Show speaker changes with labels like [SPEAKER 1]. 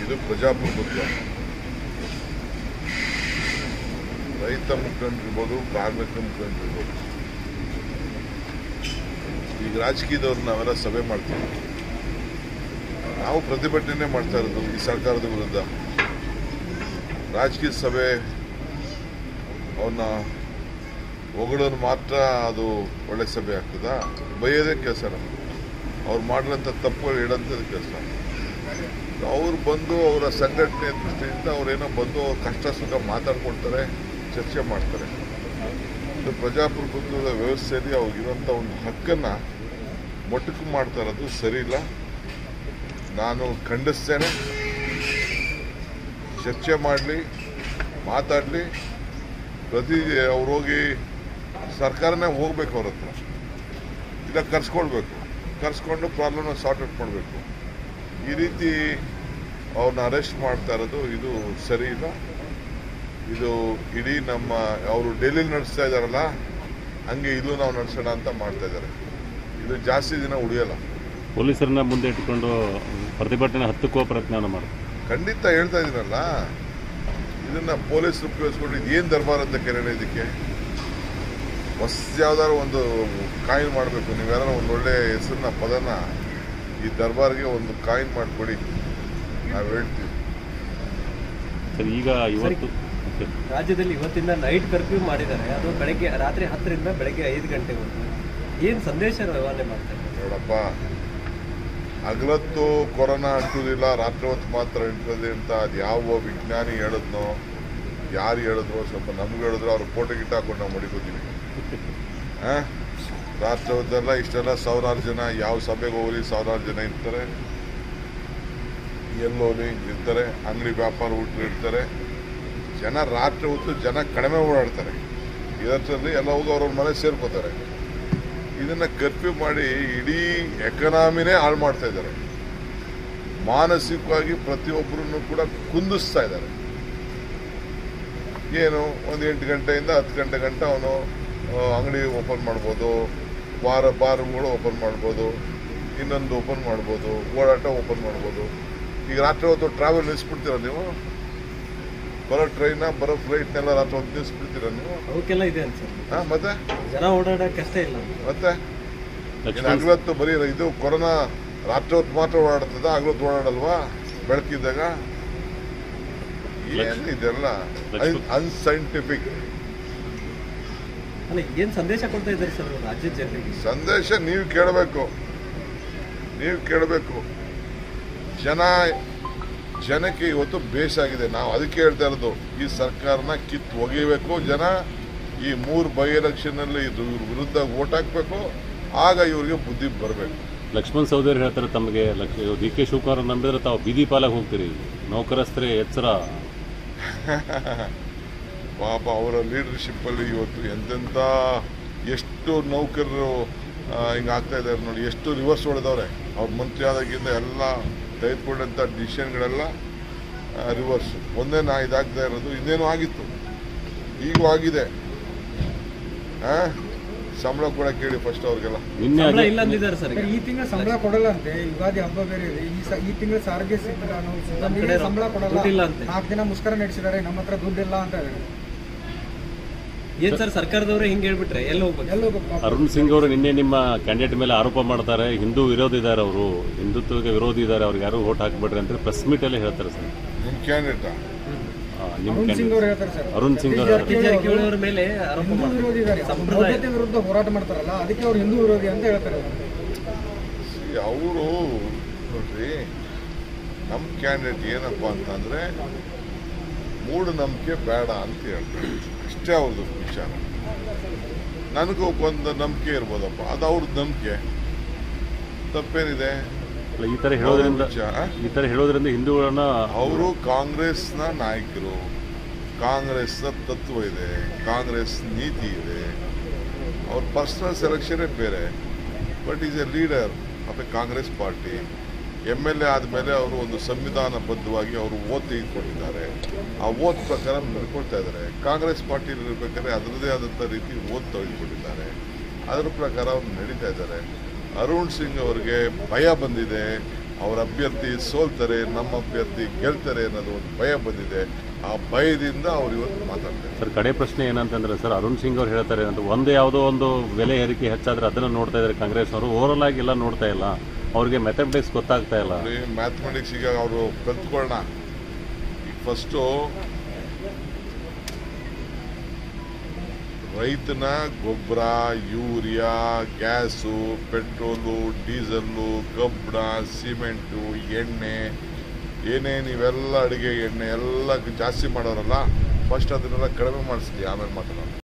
[SPEAKER 1] ಇದು ಪ್ರಜಾಪ್ರಭುತ್ವ ರೈತ ಮುಖಂಡರಿರ್ಬೋದು ಕಾರ್ಮಿಕ ಮುಖಂಡರಿರ್ಬೋದು ಈಗ ರಾಜಕೀಯದವ್ರು ನಾವೆಲ್ಲ ಸಭೆ ಮಾಡ್ತೀವಿ ನಾವು ಪ್ರತಿಭಟನೆ ಮಾಡ್ತಾ ಇರೋದು ಈ ಸರ್ಕಾರದ ವಿರುದ್ಧ ರಾಜಕೀಯ ಸಭೆ ಅವನ್ನ ಹೊಗಳೋದು ಮಾತ್ರ ಅದು ಒಳ್ಳೆ ಸಭೆ ಆಗ್ತದ ಬೈಯೋದೇ ಕೆಲಸ ನಮ್ದು ಅವ್ರು ಮಾಡಿರೋಂಥ ತಪ್ಪುಗಳು ಹೇಳೋಂಥದ್ದು ಕೆಲಸ ಅವ್ರು ಬಂದು ಅವರ ಸಂಘಟನೆ ದೃಷ್ಟಿಯಿಂದ ಅವ್ರೇನೋ ಬಂದು ಅವ್ರ ಕಷ್ಟ ಸುಖ ಮಾತಾಡ್ಕೊಳ್ತಾರೆ ಚರ್ಚೆ ಮಾಡ್ತಾರೆ ಇದು ಪ್ರಜಾಪ್ರಭುತ್ವದ ವ್ಯವಸ್ಥೆಯಲ್ಲಿ ಅವ್ರಿಗಿರೋಂಥ ಒಂದು ಹಕ್ಕನ್ನು ಮೊಟಕು ಮಾಡ್ತಾ ಇರೋದು ಸರಿ ಇಲ್ಲ ನಾನು ಖಂಡಿಸ್ತೇನೆ ಚರ್ಚೆ ಮಾಡಲಿ ಮಾತಾಡಲಿ ಪ್ರತಿ ಅವ್ರು ಹೋಗಿ ಸರ್ಕಾರನೇ ಹೋಗ್ಬೇಕು ಅವ್ರ ಹತ್ರ ಇಲ್ಲ ಕರ್ಸ್ಕೊಳ್ಬೇಕು ಕರ್ಸ್ಕೊಂಡು ಪ್ರಾಬ್ಲಮ್ನ ಸಾರ್ಟ್ ಔಟ್ ಮಾಡಬೇಕು ಈ ರೀತಿ ಅವ್ರನ್ನ ಅರೆಸ್ಟ್ ಮಾಡ್ತಾ ಇರೋದು ಇದು ಸರಿ ಇಲ್ಲ ಇದು ಇಡೀ ನಮ್ಮ ಅವರು ಡೆಲ್ಲಿ ನಡೆಸ್ತಾ ಇದ್ದಾರಲ್ಲ ಹಂಗೆ ಇಲ್ಲೂ ನಾವು ನಡೆಸೋಣ ಅಂತ ಮಾಡ್ತಾ ಇದ್ದಾರೆ ಇದು ಜಾಸ್ತಿ ದಿನ ಉಳಿಯಲ್ಲ
[SPEAKER 2] ಪೊಲೀಸರನ್ನ ಮುಂದೆ ಇಟ್ಟುಕೊಂಡು ಪ್ರತಿಭಟನೆ ಹತ್ತಕ್ಕೋ ಪ್ರಯತ್ನವನ್ನು ಮಾಡ್ತಾರೆ
[SPEAKER 1] ಖಂಡಿತ ಹೇಳ್ತಾ ಇದೀನಲ್ಲ ಇದನ್ನ ಪೊಲೀಸರು ಉಪಯೋಗಿಸ್ಕೊಂಡು ಇದೇನು ದರ್ಬಾರ್ ಅಂತ ಕರೆಯೋಣ ಇದಕ್ಕೆ ಹೊಸ ಯಾವ್ದಾದ್ರು ಒಂದು ಕಾಯಿನ್ ಮಾಡಬೇಕು ನೀವ್ಯಾರು ಒಂದು ಒಳ್ಳೆ ಹೆಸರನ್ನ ಪದನ ಈ ದರ್ಬಾರ್ಗೆ ಒಂದು ಕಾಯಿನ್ ಮಾಡಿಕೊಡಿ ನಾವು ಹೇಳ್ತೀವಿ
[SPEAKER 2] ಸರ್ ಈಗ ಇವತ್ತು ಓಕೆ.
[SPEAKER 3] ರಾಜ್ಯದಲ್ಲಿ ಇವತ್ತಿಂದ ನೈಟ್ ಕರ್ಫ್ಯೂ ಮಾಡಿದ್ದಾರೆ ಅದು ಬೆಳಗ್ಗೆ ರಾತ್ರಿ ಹತ್ತರಿಂದ ಬೆಳಗ್ಗೆ ಐದು ಗಂಟೆವರೆಗೂ ಏನು ಸಂದೇಶ ರವಾನೆ ಮಾಡ್ತಾರೆ
[SPEAKER 1] ನೋಡಪ್ಪ ಹಗಲತ್ತು ಕೊರೋನಾ ಅಂಟುವುದಿಲ್ಲ ರಾತ್ರಿ ಹೊತ್ತು ಮಾತ್ರ ಅಂಟುತ್ತದೆ ಅಂತ ಅದು ಯಾವ ವಿಜ್ಞಾನಿ ಹೇಳಿದ್ನೋ ಯಾರು ಹೇಳಿದ್ರು ಸ್ವಲ್ಪ ನಮ್ಗೆ ಹೇಳಿದ್ರು ಅವ್ರು ಫೋಟೋ ಗಿಟ್ಟ ಹಾಕೊಂಡು ನಾವು ಮಡಿಕೋತೀವಿ ಆ? ರಾತ್ರಿ ಹೊತ್ತೆಲ್ಲ ಇಷ್ಟೆಲ್ಲ ಸಾವಿರಾರು ಜನ ಯಾವ ಸಭೆಗೆ ಹೋಗಲಿ ಸಾವಿರಾರು ಜನ ಇರ್ತಾರೆ ಎಲ್ಲೋಲಿ ಇರ್ತಾರೆ ಅಂಗಡಿ ವ್ಯಾಪಾರ ಊಟ ಇರ್ತಾರೆ ಜನ ರಾತ್ರಿ ಹೊತ್ತು ಜನ ಕಡಿಮೆ ಓಡಾಡ್ತಾರೆ ಇದರಲ್ಲಿ ಎಲ್ಲ ಹೋಗಿ ಅವ್ರವ್ರ ಮನೆ ಸೇರ್ಕೋತಾರೆ ಇದನ್ನ ಕರ್ಫ್ಯೂ ಮಾಡಿ ಇಡೀ ಎಕನಾಮಿನೇ ಹಾಳು ಮಾಡ್ತಾ ಇದ್ದಾರೆ ಮಾನಸಿಕವಾಗಿ ಪ್ರತಿಯೊಬ್ಬರನ್ನು ಕೂಡ ಕುಂದಿಸ್ತಾ ಇದ್ದಾರೆ ಏನು ಒಂದು ಎಂಟು ಗಂಟೆಯಿಂದ ಹತ್ತು ಗಂಟೆ ಗಂಟ ಅವನು ಅಂಗಡಿ ಓಪನ್ ಮಾಡ್ಬೋದು ಬಾರ್ ಬಾರ್ಗಳು ಓಪನ್ ಮಾಡ್ಬೋದು ಇನ್ನೊಂದು ಓಪನ್ ಮಾಡ್ಬೋದು ಓಡಾಟ ಓಪನ್ ಮಾಡ್ಬೋದು ಈಗ ರಾತ್ರಿ ಹೊತ್ತು ಟ್ರಾವೆಲ್ ನಿಲ್ಲಿಸ್ಬಿಡ್ತೀರ ನೀವು ಬರೋ ಟ್ರೈನ ಬರೋ ಫ್ಲೈಟ್ನೆಲ್ಲ ರಾತ್ರಿ ಹೊತ್ತು ನಿಲ್ಲಿಸ್ಬಿಡ್ತೀರ ನೀವು
[SPEAKER 3] ಅವಕ್ಕೆಲ್ಲ ಇದೆ ಅಂತ ಸರ್
[SPEAKER 1] ಹಾಂ ಮತ್ತೆ
[SPEAKER 3] ಜನ ಓಡಾಡೋಕೆ ಕಷ್ಟ ಇಲ್ಲ
[SPEAKER 1] ಮತ್ತೆ ಇನ್ನು
[SPEAKER 2] ಲಕ್ಷ್ಮಣ್
[SPEAKER 1] ಹಗಲತ್ತು ಬರೀ ಇದು ಕೊರೋನಾ ರಾತ್ರಿ ಹೊತ್ತು ಮಾತ್ರ ಓಡಾಡ್ತದ ಹಗಲತ್ತು ಓಡಾಡಲ್ವಾ ಬೆಳಕಿದ್ದಾಗ ಏನು ಇದೆಲ್ಲ
[SPEAKER 2] ಲಕ್ಷ್ಮಣ್-
[SPEAKER 1] ಅನ್ಸೈಂಟಿಫಿಕ್
[SPEAKER 3] ಅಲ್ಲ ಏನು ಸಂದೇಶ ಕೊಡ್ತಾ ಇದ್ದಾರೆ ಸರ್ ರಾಜ್ಯದ ಜನರಿಗೆ
[SPEAKER 1] ಸಂದೇಶ ನೀವು ಕೇಳಬೇಕು ನೀವು ಕೇಳಬೇಕು ಜನ ಜನಕ್ಕೆ ಇವತ್ತು ಬೇಸಾಗಿದೆ ನಾವು ಅದಕ್ಕೆ ಹೇಳ್ತಾ ಇರೋದು ಈ ಸರ್ಕಾರನ ಕಿತ್ತು ಒಗಿಬೇಕು ಜನ ಈ ಮೂರು ಬೈ ಎಲೆಕ್ಷನ್ನಲ್ಲಿ ಇದು ಇವ್ರ ವಿರುದ್ಧ ಓಟ್ ಹಾಕ್ಬೇಕು ಆಗ ಇವ್ರಿಗೆ ಬುದ್ಧಿ ಬರಬೇಕು
[SPEAKER 2] ಲಕ್ಷ್ಮಣ್ ಸೌದಿ ಹೇಳ್ತಾರೆ ತಮಗೆ ಲಕ್ಷ ಡಿ ಕೆ ಶಿವಕುಮಾರ್ ನಂಬಿದ್ರೆ ತಾವು ಬೀದಿ ಪಾಲಾಗಿ ಹೋಗ್ತೀರಿ ನೌಕರಸ್ಥರೇ ಎಚ್ಚರ
[SPEAKER 1] ಪಾಪ ಅವರ ಲೀಡರ್ಶಿಪ್ಪಲ್ಲಿ ಇವತ್ತು ಎಂತೆಂಥ ಎಷ್ಟು ನೌಕರರು ಹಿಂಗೆ ಆಗ್ತಾ ಇದ್ದಾರೆ ನೋಡಿ ಎಷ್ಟು ರಿವರ್ಸ್ ಹೊಡೆದವ್ರೆ ಅವ್ರ ಮಂತ್ರಿ ಆದಾಗಿಂದ ಎಲ್ಲ ತೆಗೆದುಕೊಂಡಂಥ ಡಿಸಿಷನ್ಗಳೆಲ್ಲ ರಿವರ್ಸ್ ಒಂದೇ ನಾ ಇದಾಗ್ತಾ ಇರೋದು ಇನ್ನೇನು ಆಗಿತ್ತು ಈಗೂ ಆಗಿದೆ ಆ? ಸಂಬಳ ಕೂಡ ಕೇಳಿ ಫಸ್ಟ್ ಅವ್ರಿಗೆಲ್ಲ
[SPEAKER 2] ನಿನ್ನೆ
[SPEAKER 3] ಸಂಬಳ
[SPEAKER 2] ಅದೇ
[SPEAKER 3] ಇಲ್ಲ ಅಂದಿದ್ದಾರೆ ಸರ್ ಈಗ
[SPEAKER 4] ಈ ತಿಂಗಳು ಸಂಬಳ ಕೊಡಲ್ಲ ಅಂತೆ ಯುಗಾದಿ ಹಬ್ಬ ಬೇರೆ ಇದೆ ಈ ಸ- ಈ ತಿಂಗಳು ಸಾರಿಗೆ ಸಿಬ್ಬ- ನಾವು ಸಿಬ್ಬಂದಿಗೆ
[SPEAKER 3] ಕಡೆ
[SPEAKER 4] ಸಂಬಳ ಕೊಡಲ್ಲ
[SPEAKER 3] ದುಡ್ಡಿಲ್ಲ ಅಂತೆ.
[SPEAKER 4] ನಾಲ್ಕು ದಿನ ಮುಷ್ಕರ ನಡೆಸಿದ್ದಾರೆ ನಮ್ಮ ಹತ್ರ ದುಡ್ಡಿಲ್ಲ ಅಂತ ಹೇಳಿ
[SPEAKER 3] ಏನ್ ಸರ್ ಸರ್ಕಾರದವರೇ ಹಿಂಗೆ ಹೇಳ್ಬಿಟ್ರೆ ಎಲ್ಲಿ ಹೋಗ್ಬೇಕು
[SPEAKER 4] ಎಲ್ಲ ಹೋಗ್ಬೇಕು
[SPEAKER 2] ಅರುಣ್ ಸಿಂಗ್ ಅವರು ನಿನ್ನೆ ನಿಮ್ಮ ಕ್ಯಾಂಡಿಡೇಟ್ ಮೇಲೆ ಆರೋಪ ಮಾಡ್ತಾರೆ ಹಿಂದೂ ವಿರೋಧಿ ಇದ್ದಾರೆ ಅವರು ಹಿಂದುತ್ವಕ್ಕೆ ವಿರೋಧಿ ಇದ್ದಾರೆ ಅವ್ರಿಗೆ ಯಾರು ಓಟ್ ಹಾಕ್ಬೇಡ್ರಿ ಅಂತ ಪ್ರೆಸ್ ಮೀಟ್ ಅಲ್ಲಿ ಹೇಳ್ತಾರೆ ಸರ್
[SPEAKER 1] ನಿಮ್ಮ ಕ್ಯಾಂಡಿಡೇಟ್
[SPEAKER 2] ಆ, ನಿಮ್ಮ
[SPEAKER 4] ಅರುಣ್ ಸಿಂಗ್
[SPEAKER 2] ಕ್ಯಾಂಡಿಡೇಟ್
[SPEAKER 4] ಅವರು ಹೇಳ್ತಾರೆ ಸರ್
[SPEAKER 2] ಅರುಣ್ ಸಿಂಗ್ ಅವರು
[SPEAKER 3] ಸತೀಶ್ ಜಾರಕಿಹೊಳಿ ಅವ್ರ ಮೇಲೆ ಆರೋಪ
[SPEAKER 4] ಹಿಂದೂ ವಿರೋಧಿ ಇದ್ದಾರೆ
[SPEAKER 3] ಮಾಡ್ತಾರೆ ಸಂಪ್ರದಾಯ
[SPEAKER 4] ಭವ್ಯತೆ ವಿರುದ್ಧ ಹೋರಾಟ ಮಾಡ್ತಾರಲ್ಲ ಅದಕ್ಕೆ ಅವ್ರು ಹಿಂದೂ ವಿರೋಧಿ ಅಂತ ಹೇಳ್ತಾರೆ
[SPEAKER 1] ಅವರು ನೋಡ್ರಿ ನಮ್ಮ ಕ್ಯಾಂಡಿಡೇಟ್ ಏನಪ್ಪ ಅಂತಂದ್ರೆ ಮೂಢನಂಬಿಕೆ ಬೇಡ ಅಂತ ಹೇಳ್ತಾರೆ ಅಷ್ಟೇ ಅವ್ರದ್ದು ವಿಚಾರ ನನಗೂ ಒಂದು ನಂಬಿಕೆ ಇರ್ಬೋದಪ್ಪ ಅದು ಅವ್ರದ್ದು ನಂಬಿಕೆ ತಪ್ಪೇನಿದೆ
[SPEAKER 2] ಅಲ್ಲ, ಈ ತರ ಹೇಳೋದ್ರಿಂದ
[SPEAKER 1] ವಿಚಾರ
[SPEAKER 2] ಈ ತರ ಹೇಳೋದ್ರಿಂದ ಹಿಂದೂಗಳನ್ನ
[SPEAKER 1] ಅವರು ಕಾಂಗ್ರೆಸ್ನ ನಾಯಕರು ಕಾಂಗ್ರೆಸ್ನ ತತ್ವ ಇದೆ ಕಾಂಗ್ರೆಸ್ ನೀತಿ ಇದೆ ಅವ್ರ ಪರ್ಸನಲ್ ಸೆಲೆಕ್ಷನೇ ಬೇರೆ but is a leader of a Congress party M L A ಆದಮೇಲೆ ಅವರು ಒಂದು ಸಂವಿಧಾನಬದ್ಧವಾಗಿ ಅವರು ಓದ್ ತೆಗೆದುಕೊಂಡಿದ್ದಾರೆ ಆ ಓದ್ ಪ್ರಕಾರ ನಡ್ಕೊಳ್ತಾ ಇದ್ದಾರೆ ಕಾಂಗ್ರೆಸ್ ಪಾರ್ಟಿಯಲ್ಲಿ ಇರಬೇಕಾದ್ರೆ ಅದರದೇ ಆದಂಥ ರೀತಿ ಓದ್ ತೆಗೆದುಕೊಂಡಿದ್ದಾರೆ ಅದರ ಪ್ರಕಾರ ಅವ್ರು ನಡೀತಾ ಇದ್ದಾರೆ ಅರುಣ್ ಸಿಂಗ್ ಅವರಿಗೆ ಭಯ ಬಂದಿದೆ ಅವ್ರ ಅಭ್ಯರ್ಥಿ ಸೋಲ್ತಾರೆ ನಮ್ಮ ಅಭ್ಯರ್ಥಿ ಗೆಲ್ತಾರೆ ಅನ್ನೋದು ಒಂದು ಭಯ ಬಂದಿದೆ ಆ ಭಯದಿಂದ ಅವ್ರು ಇವತ್ತು ಮಾತಾಡ್ತಾರೆ
[SPEAKER 2] ಸರ್ ಕಡೆ ಪ್ರಶ್ನೆ ಏನಂತಂದ್ರೆ ಸರ್ ಅರುಣ್ ಸಿಂಗ್ ಅವ್ರು ಹೇಳ್ತಾರೆ ಅಂತ ಒಂದು ಯಾವುದೋ ಒಂದು ಬೆಲೆ ಏರಿಕೆ ಹೆಚ್ಚಾದ್ರೆ ಅದನ್ನ ನೋಡ್ತಾ ಇದ್ದಾರೆ ಕಾಂಗ್ರೆಸ್ ಅವರು ಓವರಲ್ ಆಗಿ ಎಲ್ಲ ನೋಡ್ತಾ ಇಲ್ಲ ಅವ್ರಿಗೆ ಮೆಥಮೆಟಿಕ್ಸ್ ಗೊತ್ತಾಗ್ತಾ ಇಲ್ಲ
[SPEAKER 1] ಮ್ಯಾಥಮೆಟಿಕ್ಸ್ ಈಗ ಅವರು ಕಲ್ತ್ಕೊಳ್ಳೋಣ ಈಗ ಫಸ್ಟು ರೈತನ ಗೊಬ್ಬರ ಯೂರಿಯಾ ಗ್ಯಾಸು ಪೆಟ್ರೋಲು ಡೀಸೆಲ್ಲು ಕಬ್ಬಣ ಸಿಮೆಂಟು ಎಣ್ಣೆ ಏನೇನು ಇವೆಲ್ಲ ಅಡುಗೆ ಎಣ್ಣೆ ಎಲ್ಲ ಜಾಸ್ತಿ ಮಾಡೋರಲ್ಲ ಫಸ್ಟ್ ಅದನ್ನೆಲ್ಲ ಕಡಿಮೆ ಮಾಡಿಸ್ಲಿ ಆಮೇಲೆ ಮಾತಾಡೋಣ